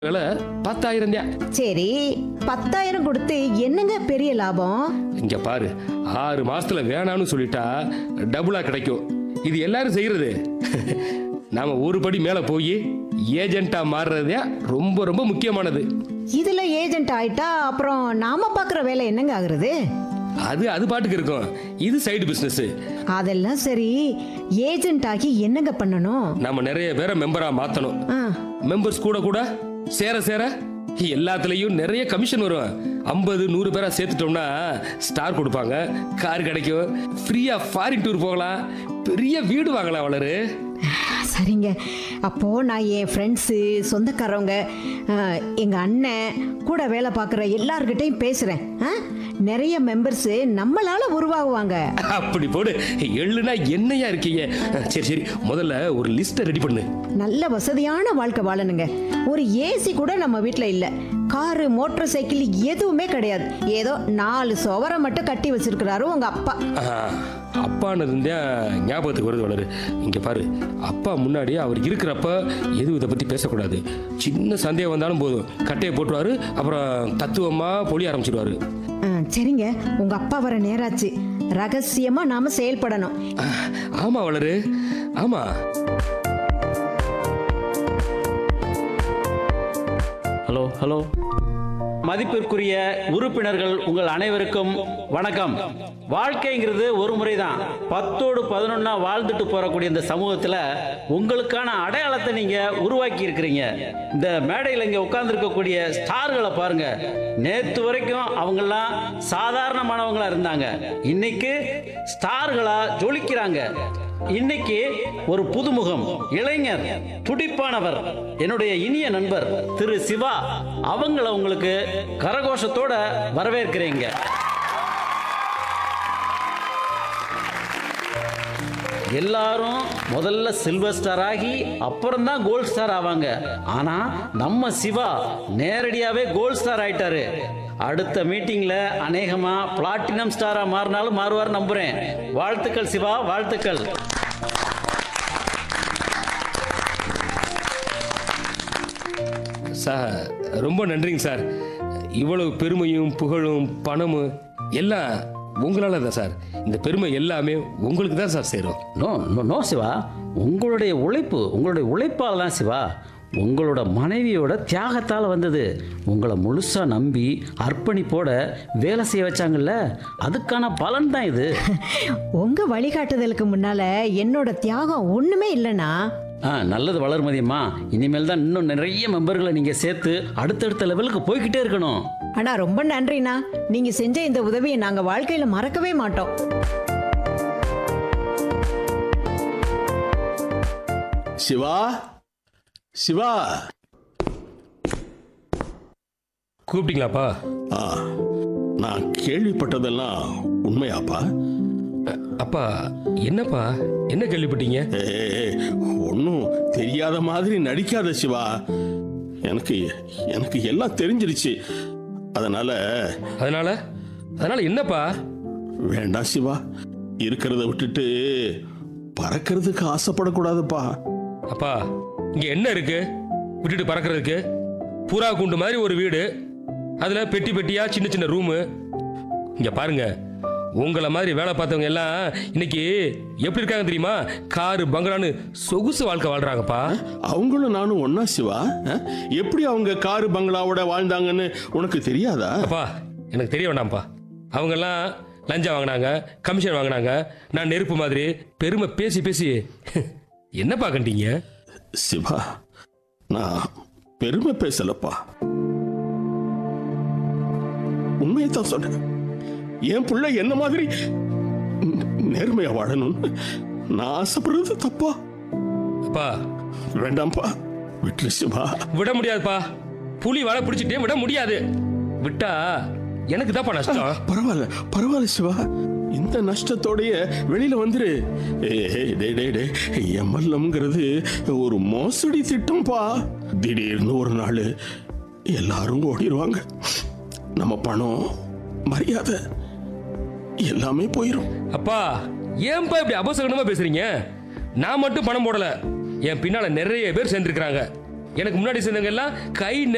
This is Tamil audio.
விலை பத்தாயிரம் தான் சரி பத்தாயிரம் கொடுத்து என்னங்க பெரிய லாபம் இங்க பாரு ஆறு மாசத்துல வேணாம்னு சொல்லிட்டா டபுளா கிடைக்கும் இது எல்லாரும் செய்யறது நாம ஒரு படி மேல போய் ஏஜென்ட்டா மாறுறதே ரொம்ப ரொம்ப முக்கியமானது இதுல ஏஜென்ட் ஆயிட்டா அப்புறம் நாம பாக்குற வேலை என்னங்க ஆகுறது அது அது பாட்டுக்கு இருக்கும் இது சைடு பிசினஸ் அதெல்லாம் சரி ஏஜென்ட் ஆகி என்னங்க பண்ணணும் நாம நிறைய பேரை மெம்பரா மாத்தணும் ஆ, மெம்பர்ஸ் கூட கூட சேர சேர எல்லாத்துலயும் நிறைய கமிஷன் வரும் ஐம்பது நூறு பேரா சேர்த்துட்டோம்னா ஸ்டார் கொடுப்பாங்க கார் கிடைக்கும் ஃப்ரீயா ஃபாரின் டூர் போகலாம் பெரிய வீடு வாங்கலாம் வளரு சரிங்க அப்போ நான் என் ஃப்ரெண்ட்ஸு சொந்தக்காரவங்க ஆ, எங்க அண்ணன் கூட வேலை பார்க்குற எல்லார்கிட்டையும் பேசுறேன் ஆ? நிறைய மெம்பர்ஸ் நம்மளால உருவாகுவாங்க அப்படி போடு எள்ளுனா என்னையா இருக்கீங்க சரி சரி முதல்ல ஒரு லிஸ்ட்டை ரெடி பண்ணு நல்ல வசதியான வாழ்க்கை வாழணுங்க ஒரு ஏசி கூட நம்ம வீட்டில் இல்லை காரு மோட்டார் சைக்கிள் எதுவுமே கிடையாது ஏதோ நாலு சுவரை மட்டும் கட்டி வச்சிருக்கிறாரு உங்க அப்பா ஆ, அப்பானது தான் ஞாபகத்துக்கு வருது வளரு இங்க பாரு அப்பா முன்னாடி அவர் இருக்கிறப்ப எதுவும் இதை பத்தி பேசக்கூடாது சின்ன சந்தேகம் வந்தாலும் போதும் கட்டையை போட்டுருவாரு அப்புறம் தத்துவமா பொழிய ஆரம்பிச்சிடுவாரு ஆ, சரிங்க உங்க அப்பா வர நேராச்சு ரகசியமா நாம செயல்படணும் ஆ, ஆமா வளரு ஆமா ஹலோ ஹலோ மதிப்பிற்குரிய உறுப்பினர்கள் உங்கள் அனைவருக்கும் வணக்கம் வாழ்க்கைங்கிறது ஒரு முறை தான் பத்தோடு பதினொன்னா வாழ்ந்துட்டு போறக்கூடிய இந்த சமூகத்தில் உங்களுக்கான அடையாளத்தை நீங்க உருவாக்கி இருக்கிறீங்க இந்த மேடையில் இங்க உட்கார்ந்துருக்கக்கூடிய ஸ்டார்களை பாருங்க நேத்து வரைக்கும் அவங்கெல்லாம் சாதாரணமானவங்களா இருந்தாங்க இன்னைக்கு ஸ்டார்களா ஜொலிக்கிறாங்க இன்னைக்கு ஒரு புதுமுகம் இளைஞர் துடிப்பானவர் என்னுடைய இனிய நண்பர் திரு சிவா அவங்கள உங்களுக்கு கரகோஷத்தோட வரவேற்கிறீங்க எல்லாரும் முதல்ல சில்வர் ஸ்டார் ஆகி அப்புறம் தான் கோல்ட் ஸ்டார் ஆவாங்க ஆனா நம்ம சிவா நேரடியாவே கோல்ட் ஸ்டார் ஆயிட்டாரு அடுத்த மீட்டிங்ல அநேகமா பிளாட்டினம் ஸ்டாரா மாறினாலும் மாறுவார் நம்புறேன் வாழ்த்துக்கள் சிவா வாழ்த்துக்கள் சார் ரொம்ப நன்றிங்க சார் இவ்வளவு பெருமையும் புகழும் பணமும் எல்லாம் உங்களால தான் சார் இந்த பெருமை எல்லாமே உங்களுக்கு தான் சார் சேரும் நோ நோ நோ சிவா உங்களுடைய உழைப்பு உங்களுடைய உழைப்பால் தான் சிவா உங்களோட மனைவியோட தியாகத்தால் வந்தது உங்களை முழுசா நம்பி அர்ப்பணிப்போட வேலை செய்ய வச்சாங்கல்ல அதுக்கான பலன் தான் இது உங்க வழிகாட்டுதலுக்கு முன்னால என்னோட தியாகம் ஒண்ணுமே இல்லைனா ஆ நல்லது வளர்மதியம்மா இனிமேல் தான் இன்னும் நிறைய மெம்பர்களை நீங்கள் சேர்த்து அடுத்தடுத்த லெவலுக்கு போய்கிட்டே இருக்கணும் ஆனா ரொம்ப நன்றிண்ணா நீங்க செஞ்ச இந்த உதவியை நாங்க வாழ்க்கையில மறக்கவே மாட்டோம் சிவா சிவா கூப்பிட்டீங்களாப்பா ஆ நான் கேள்விப்பட்டதெல்லாம் உண்மையாப்பா அப்பா என்னப்பா என்ன கேள்விப்பட்டீங்க ஒன்றும் தெரியாத மாதிரி நடிக்காத சிவா எனக்கு எனக்கு எல்லாம் தெரிஞ்சிருச்சு அதனால அதனால அதனால என்னப்பா வேண்டாம் சிவா இருக்கிறத விட்டுட்டு பறக்கிறதுக்கு ஆசைப்படக்கூடாதுப்பா அப்பா இங்க என்ன இருக்கு விட்டுட்டு பறக்கிறதுக்கு புறா கூண்டு மாதிரி ஒரு வீடு அதுல பெட்டி பெட்டியா சின்ன சின்ன ரூமு இங்க பாருங்க உங்களை மாதிரி வேலை பார்த்தவங்க எல்லாம் இன்னைக்கு எப்படி இருக்காங்க தெரியுமா காரு பங்களான்னு சொகுசு வாழ்க்கை வாழ்றாங்கப்பா அவங்களும் நானும் ஒன்னா சிவா ஆ? எப்படி அவங்க காரு பங்களாவோட வாழ்ந்தாங்கன்னு உனக்கு தெரியாதா அப்பா எனக்கு தெரிய வேண்டாம்ப்பா அவங்கெல்லாம் லஞ்சம் வாங்கினாங்க கமிஷன் வாங்கினாங்க நான் நெருப்பு மாதிரி பெருமை பேசி பேசி என்னப்பா கண்டீங்க சிவா நான் பெருமை பேசலப்பா உண்மையை தான் சொன்னேன் என் பிள்ளை என்ன மாதிரி நே- நேர்மையா வாழணும்னு நான் ஆசைப்படுறது தப்பா அப்பா வேண்டாம்ப்பா விட்டு சிவா விட முடியாதுப்பா புலி வலை பிடிச்சிட்டே விட முடியாது விட்டா எனக்கு தான்ப்பா நஷ்டம் பரவாயில்ல பரவாயில்ல சிவா இந்த நஷ்டத்தோடைய வெளியில வந்துரு ஏய் டே டே டே எம்எல்எம்ங்கிறது ஒரு மோசடி திட்டம்ப்பா திடீர்னு ஒரு நாள் எல்லாரும் ஓடிடுவாங்க நம்ம பணம் மரியாதை எல்லாமே போயிடும் அப்பா ஏன்பா இப்படி அபசகனமா பேசுறீங்க நான் மட்டும் பணம் போடல என் பின்னால நிறைய பேர் சேர்ந்திருக்கிறாங்க எனக்கு முன்னாடி சேர்ந்தவங்க எல்லாம் கை